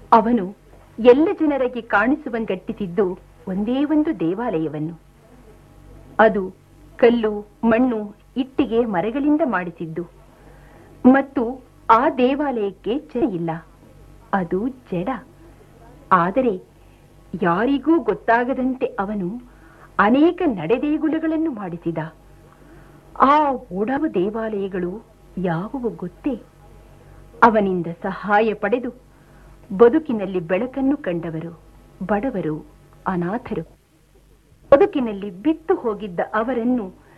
ಅವನು ಎಲ್ಲ ಜನರಿಗೆ ಕಾಣಿಸುವಂಗಟ್ಟಿಸಿದ್ದು ಒಂದೇ ಒಂದು ದೇವಾಲಯವನ್ನು ಅದು ಕಲ್ಲು ಮಣ್ಣು ಇಟ್ಟಿಗೆ ಮರಗಳಿಂದ ಮಾಡಿಸಿದ್ದು ಮತ್ತು ಆ ದೇವಾಲಯಕ್ಕೆ ಚೆನ್ನ ಇಲ್ಲ ಅದು ಜಡ ಆದರೆ ಯಾರಿಗೂ ಗೊತ್ತಾಗದಂತೆ ಅವನು ಅನೇಕ ನಡೆದೇಗುಲಗಳನ್ನು ಮಾಡಿಸಿದ ಆ ಓಡಾವ ದೇವಾಲಯಗಳು ಯಾವುವು ಗೊತ್ತೇ ಅವನಿಂದ ಸಹಾಯ ಪಡೆದು ಬದುಕಿನಲ್ಲಿ ಬೆಳಕನ್ನು ಕಂಡವರು ಬಡವರು ಅನಾಥರು ಬದುಕಿನಲ್ಲಿ ಬಿತ್ತು ಹೋಗಿದ್ದ ಅವರನ್ನು